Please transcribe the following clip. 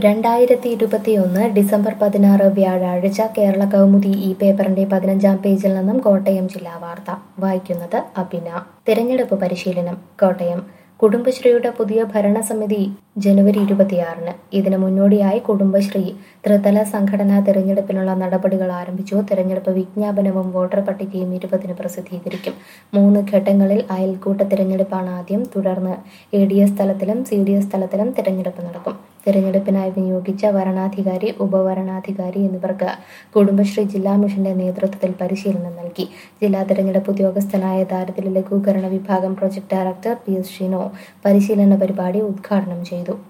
രണ്ടായിരത്തി ഇരുപത്തിയൊന്ന് ഡിസംബർ പതിനാറ് വ്യാഴാഴ്ച കേരള കൗമുദി ഈ പേപ്പറിന്റെ പതിനഞ്ചാം പേജിൽ നിന്നും കോട്ടയം ജില്ലാ വാർത്ത വായിക്കുന്നത് അബിന തിരഞ്ഞെടുപ്പ് പരിശീലനം കോട്ടയം കുടുംബശ്രീയുടെ പുതിയ ഭരണസമിതി ജനുവരി ഇരുപത്തിയാറിന് ഇതിനു മുന്നോടിയായി കുടുംബശ്രീ ത്രിതല സംഘടനാ തിരഞ്ഞെടുപ്പിനുള്ള നടപടികൾ ആരംഭിച്ചു തിരഞ്ഞെടുപ്പ് വിജ്ഞാപനവും വോട്ടർ പട്ടികയും ഇരുപതിന് പ്രസിദ്ധീകരിക്കും മൂന്ന് ഘട്ടങ്ങളിൽ അയൽക്കൂട്ട തിരഞ്ഞെടുപ്പാണ് ആദ്യം തുടർന്ന് എ ഡി എസ് തലത്തിലും സി ഡി എസ് തലത്തിലും തിരഞ്ഞെടുപ്പ് നടക്കും തിരഞ്ഞെടുപ്പിനായി വിനിയോഗിച്ച വരണാധികാരി ഉപവരണാധികാരി എന്നിവർക്ക് കുടുംബശ്രീ ജില്ലാ മിഷന്റെ നേതൃത്വത്തിൽ പരിശീലനം നൽകി ജില്ലാ തിരഞ്ഞെടുപ്പ് ഉദ്യോഗസ്ഥനായ ദാരിദ്ര്യ ലഘൂകരണ വിഭാഗം project director P S Shino പരിശീലന പരിപാടി ഉദ്ഘാടനം ചെയ്തു